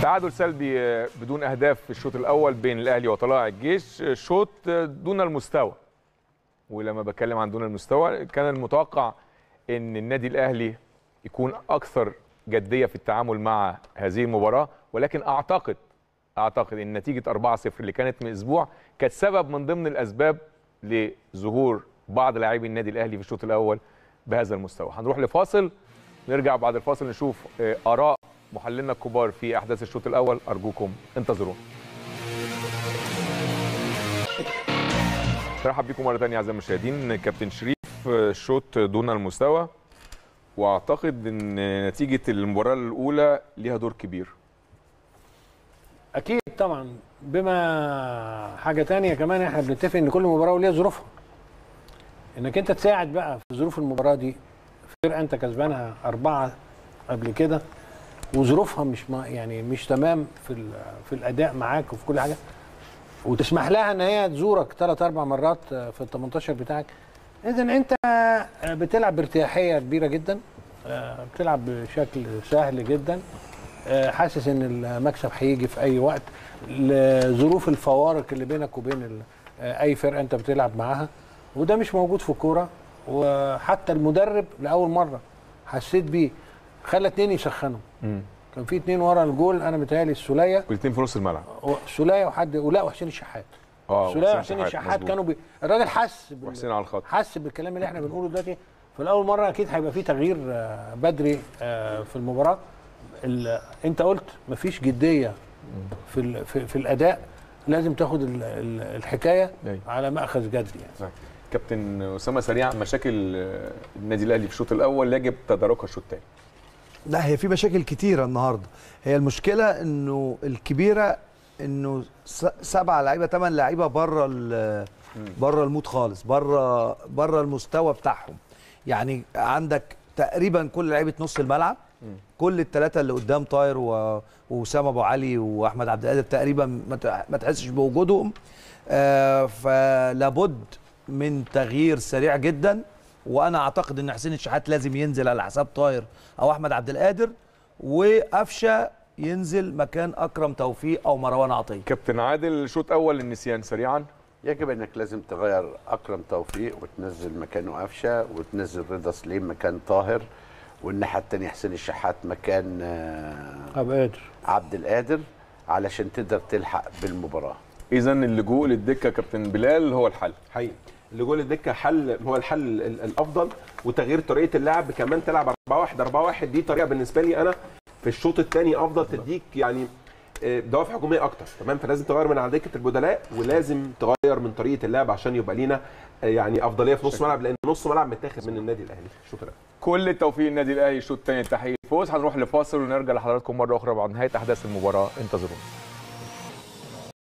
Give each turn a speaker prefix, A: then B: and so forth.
A: تعادل سلبي آه، بدون اهداف في الشوط الاول بين الاهلي وطلائع الجيش آه، شوط آه، دون المستوى ولما بتكلم عن دون المستوى كان المتوقع ان النادي الاهلي يكون اكثر جديه في التعامل مع هذه المباراه ولكن اعتقد اعتقد ان نتيجه 4-0 اللي كانت من اسبوع كانت سبب من ضمن الاسباب لظهور بعض لاعبي النادي الاهلي في الشوط الاول بهذا المستوى هنروح لفاصل نرجع بعد الفاصل نشوف آه، اراء محللنا الكبار في احداث الشوط الاول ارجوكم انتظرونا مرحب بكم مره ثانيه اعزائي المشاهدين كابتن شريف آه، شوط دون المستوى واعتقد ان نتيجه المباراه الاولى ليها دور كبير
B: اكيد طبعا بما حاجه تانية كمان احنا بنتفق ان كل مباراه وليها ظروفها انك انت تساعد بقى في ظروف المباراه دي فرقه انت كسبانها اربعه قبل كده وظروفها مش ما يعني مش تمام في ال- في الاداء معاك وفي كل حاجه وتسمح لها ان هي تزورك ثلاث اربع مرات في ال 18 بتاعك اذا انت بتلعب بارتياحيه كبيره جدا بتلعب بشكل سهل جدا آه، حاسس ان المكسب هيجي في اي وقت لظروف الفوارق اللي بينك وبين ال- آه، اي فرقه انت بتلعب معاها وده مش موجود في الكوره وحتى المدرب لاول مره حسيت بيه خلى اتنين يسخنوا كان في اتنين ورا الجول انا متهيألي السوليه
A: الاثنين في نص الملعب
B: السوليه وحد ولا وحسين الشحات
A: اه
B: السوليه
A: وحسين
B: وحسين الشحات
A: مظبوط.
B: كانوا بي... الراجل حس بال...
A: وحسين على الخط
B: حس بالكلام اللي احنا بنقوله دلوقتي فالاول مره اكيد هيبقى في تغيير آه، بدري آه، في المباراه ال- انت قلت مفيش جديه في ال- في, في الاداء لازم تاخد ال- ال- الحكايه
A: أيوة.
B: على ماخذ جدي يعني
A: صحيح. كابتن اسامه سريع مشاكل آه، النادي الاهلي في الشوط الاول يجب تداركها الشوط الثاني
C: لا هي في مشاكل كتيره النهارده هي المشكله انه الكبيره انه س- سبعه لعيبه ثمان لعيبه بره ال- بره المود خالص بره بره المستوى بتاعهم يعني عندك تقريبا كل لعيبه نص الملعب كل الثلاثه اللي قدام طاير و- واسامه ابو علي واحمد عبد القادر تقريبا ما ت- ما تحسش بوجودهم آه، فلابد من تغيير سريع جدا وانا اعتقد ان حسين الشحات لازم ينزل على حساب طاير او احمد عبد القادر وقفشه ينزل مكان اكرم توفيق او مروان عطيه
A: كابتن عادل شوط اول النسيان سريعا
D: يجب انك لازم تغير اكرم توفيق وتنزل مكانه قفشه وتنزل رضا سليم مكان طاهر والناحيه الثانيه حسين الشحات مكان آه،
B: ابو قادر
D: عبد القادر علشان تقدر تلحق بالمباراه
A: اذا اللجوء للدكه كابتن بلال هو الحل
E: حقيقي اللجوء للدكه حل هو الحل ال- الافضل وتغيير طريقه اللعب كمان تلعب 4 1 4 1 دي طريقه بالنسبه لي انا في الشوط الثاني افضل تديك يعني آه، دوافع هجوميه اكتر تمام فلازم تغير من على دكه البدلاء ولازم تغير من طريقه اللعب عشان يبقى لينا آه، يعني افضليه في نص ملعب لان نص ملعب متاخد من النادي الاهلي في الشوط الاول
A: كل التوفيق للنادي الاهلي الشوط الثاني التحقيق الفوز هنروح لفاصل ونرجع لحضراتكم مره اخرى بعد نهايه احداث المباراه انتظرونا